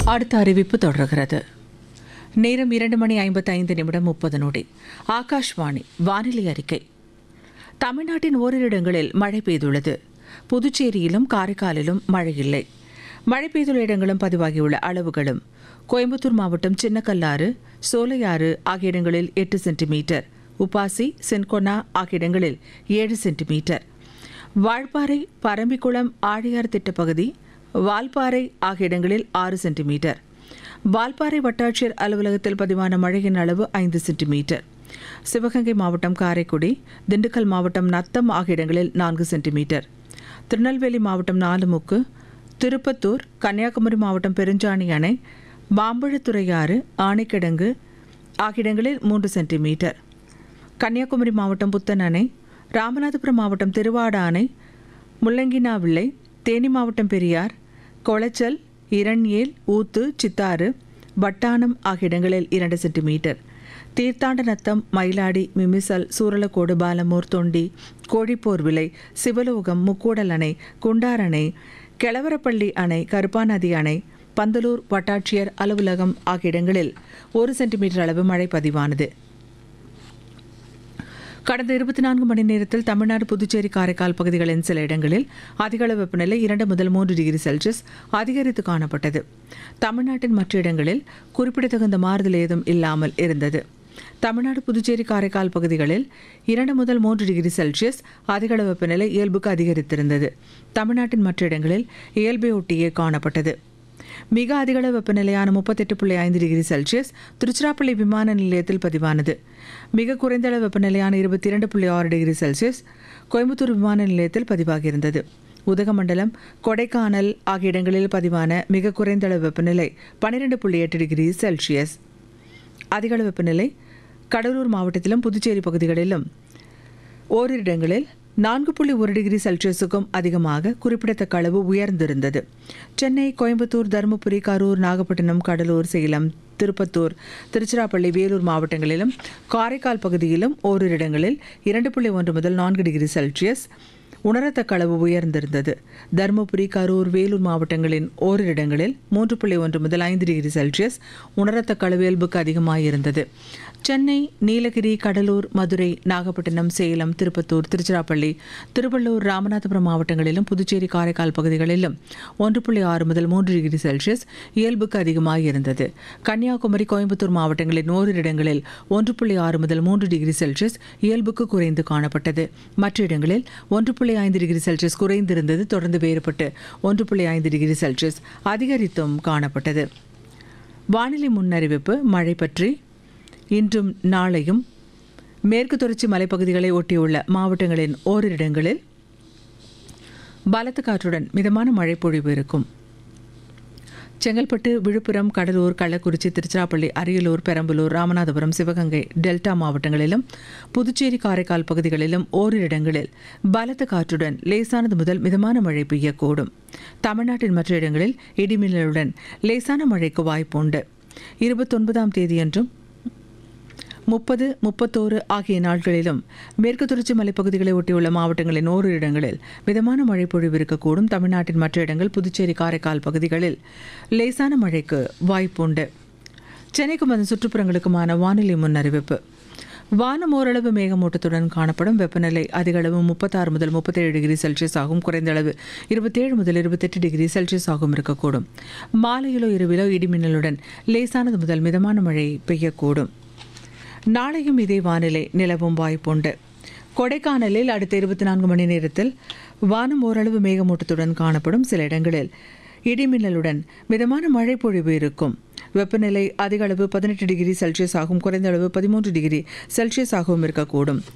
அடுத்த அறிவிப்பு தொடர்கிறது நேரம் இரண்டு மணி ஐம்பத்தைந்து நிமிடம் முப்பது நொடி ஆகாஷ்வாணி வானிலை அறிக்கை தமிழ்நாட்டின் ஓரிரு இடங்களில் மழை பெய்துள்ளது புதுச்சேரியிலும் காரைக்காலிலும் மழை இல்லை மழை பெய்துள்ள இடங்களும் பதிவாகியுள்ள அளவுகளும் கோயம்புத்தூர் மாவட்டம் சின்னக்கல்லாறு சோலையாறு ஆகிய இடங்களில் எட்டு சென்டிமீட்டர் உப்பாசி சென்கொனா ஆகிய இடங்களில் ஏழு சென்டிமீட்டர் வால்பாறை பரம்பிக்குளம் ஆழியார் திட்டப்பகுதி வால்பாறை ஆகிய இடங்களில் ஆறு சென்டிமீட்டர் வால்பாறை வட்டாட்சியர் அலுவலகத்தில் பதிவான மழையின் அளவு ஐந்து சென்டிமீட்டர் சிவகங்கை மாவட்டம் காரைக்குடி திண்டுக்கல் மாவட்டம் நத்தம் ஆகிய இடங்களில் நான்கு சென்டிமீட்டர் திருநெல்வேலி மாவட்டம் நாலுமுக்கு திருப்பத்தூர் கன்னியாகுமரி மாவட்டம் பெருஞ்சாணி அணை மாம்பழத்துறையாறு ஆணைக்கிடங்கு ஆகிய இடங்களில் மூன்று சென்டிமீட்டர் கன்னியாகுமரி மாவட்டம் புத்தன் அணை ராமநாதபுரம் மாவட்டம் திருவாட அணை முள்ளங்கினாவிள்ளை தேனி மாவட்டம் பெரியார் கொளச்சல் இரண்யேல் ஊத்து சித்தாறு வட்டானம் ஆகிய இடங்களில் இரண்டு சென்டிமீட்டர் தீர்த்தாண்டநத்தம் மயிலாடி மிமிசல் சூரலக்கோடு பாலமூர் தொண்டி கோழிப்போர் விலை சிவலோகம் முக்கூடல் அணை குண்டார் அணை கெளவரப்பள்ளி அணை கருப்பாநதி அணை பந்தலூர் வட்டாட்சியர் அலுவலகம் ஆகிய இடங்களில் ஒரு சென்டிமீட்டர் அளவு மழை பதிவானது கடந்த இருபத்தி நான்கு மணி நேரத்தில் தமிழ்நாடு புதுச்சேரி காரைக்கால் பகுதிகளின் சில இடங்களில் அதிகளவு வெப்பநிலை இரண்டு முதல் மூன்று டிகிரி செல்சியஸ் அதிகரித்து காணப்பட்டது தமிழ்நாட்டின் மற்ற இடங்களில் குறிப்பிடத்தகுந்த மாறுதல் ஏதும் இல்லாமல் இருந்தது தமிழ்நாடு புதுச்சேரி காரைக்கால் பகுதிகளில் இரண்டு முதல் மூன்று டிகிரி செல்சியஸ் அதிகளவு வெப்பநிலை இயல்புக்கு அதிகரித்திருந்தது தமிழ்நாட்டின் மற்ற இடங்களில் இயல்பை ஒட்டியே காணப்பட்டது மிக அதிகளவு வெப்பநிலையான முப்பத்தெட்டு புள்ளி ஐந்து டிகிரி செல்சியஸ் திருச்சிராப்பள்ளி விமான நிலையத்தில் பதிவானது மிக குறைந்த அளவு வெப்பநிலையான இருபத்தி இரண்டு புள்ளி ஆறு டிகிரி செல்சியஸ் கோயம்புத்தூர் விமான நிலையத்தில் பதிவாகியிருந்தது உதகமண்டலம் கொடைக்கானல் ஆகிய இடங்களில் பதிவான மிக குறைந்த அளவு வெப்பநிலை பன்னிரெண்டு புள்ளி எட்டு டிகிரி செல்சியஸ் அதிகளவு வெப்பநிலை கடலூர் மாவட்டத்திலும் புதுச்சேரி பகுதிகளிலும் ஓரிரு இடங்களில் நான்கு புள்ளி ஒரு டிகிரி செல்சியஸுக்கும் அதிகமாக குறிப்பிடத்தக்க அளவு உயர்ந்திருந்தது சென்னை கோயம்புத்தூர் தருமபுரி கரூர் நாகப்பட்டினம் கடலூர் சேலம் திருப்பத்தூர் திருச்சிராப்பள்ளி வேலூர் மாவட்டங்களிலும் காரைக்கால் பகுதியிலும் ஓரிரு இடங்களில் இரண்டு புள்ளி ஒன்று முதல் நான்கு டிகிரி செல்சியஸ் உணரத்தக்க அளவு உயர்ந்திருந்தது தருமபுரி கரூர் வேலூர் மாவட்டங்களின் ஓரிரு இடங்களில் மூன்று புள்ளி ஒன்று முதல் ஐந்து டிகிரி செல்சியஸ் உணரத்தக்க அளவு இயல்புக்கு அதிகமாயிருந்தது சென்னை நீலகிரி கடலூர் மதுரை நாகப்பட்டினம் சேலம் திருப்பத்தூர் திருச்சிராப்பள்ளி திருவள்ளூர் ராமநாதபுரம் மாவட்டங்களிலும் புதுச்சேரி காரைக்கால் பகுதிகளிலும் ஒன்று புள்ளி ஆறு முதல் மூன்று டிகிரி செல்சியஸ் இயல்புக்கு அதிகமாக இருந்தது கன்னியாகுமரி கோயம்புத்தூர் மாவட்டங்களின் ஓரிரு இடங்களில் ஒன்று புள்ளி ஆறு முதல் மூன்று டிகிரி செல்சியஸ் இயல்புக்கு குறைந்து காணப்பட்டது மற்ற இடங்களில் ஒன்று புள்ளி ஐந்து டிகிரி செல்சியஸ் குறைந்திருந்தது தொடர்ந்து வேறுபட்டு ஒன்று புள்ளி ஐந்து டிகிரி செல்சியஸ் அதிகரித்தும் காணப்பட்டது வானிலை முன்னறிவிப்பு மழை பற்றி இன்றும் நாளையும் மேற்கு தொடர்ச்சி மலைப்பகுதிகளை ஒட்டியுள்ள மாவட்டங்களின் ஓரிரு இடங்களில் பலத்த காற்றுடன் மிதமான மழை பொழிவு இருக்கும் செங்கல்பட்டு விழுப்புரம் கடலூர் கள்ளக்குறிச்சி திருச்சிராப்பள்ளி அரியலூர் பெரம்பலூர் ராமநாதபுரம் சிவகங்கை டெல்டா மாவட்டங்களிலும் புதுச்சேரி காரைக்கால் பகுதிகளிலும் ஓரிரு இடங்களில் பலத்த காற்றுடன் லேசானது முதல் மிதமான மழை பெய்யக்கூடும் தமிழ்நாட்டின் மற்ற இடங்களில் இடிமின்னலுடன் லேசான மழைக்கு வாய்ப்புண்டு இருபத்தொன்பதாம் தேதியன்றும் முப்பது முப்பத்தோரு ஆகிய நாட்களிலும் மேற்கு தொடர்ச்சி மலைப்பகுதிகளை ஒட்டியுள்ள மாவட்டங்களின் ஓரிரு இடங்களில் மிதமான மழை பொழிவு இருக்கக்கூடும் தமிழ்நாட்டின் மற்ற இடங்கள் புதுச்சேரி காரைக்கால் பகுதிகளில் லேசான மழைக்கு வாய்ப்புண்டு சென்னைக்கும் அதன் சுற்றுப்புறங்களுக்குமான வானிலை முன்னறிவிப்பு வானம் ஓரளவு மேகமூட்டத்துடன் காணப்படும் வெப்பநிலை அதிக அளவு முப்பத்தாறு முதல் முப்பத்தேழு டிகிரி செல்சியஸ் ஆகும் குறைந்த அளவு இருபத்தேழு முதல் இருபத்தெட்டு டிகிரி செல்சியஸ் ஆகும் இருக்கக்கூடும் மாலையிலோ இரவிலோ இடிமின்னலுடன் லேசானது முதல் மிதமான மழை பெய்யக்கூடும் நாளையும் இதே வானிலை நிலவும் வாய்ப்புண்டு கொடைக்கானலில் அடுத்த இருபத்தி நான்கு மணி நேரத்தில் வானம் ஓரளவு மேகமூட்டத்துடன் காணப்படும் சில இடங்களில் இடிமின்னலுடன் மிதமான மழை பொழிவு இருக்கும் வெப்பநிலை அதிக அளவு பதினெட்டு டிகிரி செல்சியஸ் ஆகும் குறைந்த அளவு பதிமூன்று டிகிரி செல்சியஸ் ஆகவும் இருக்கக்கூடும்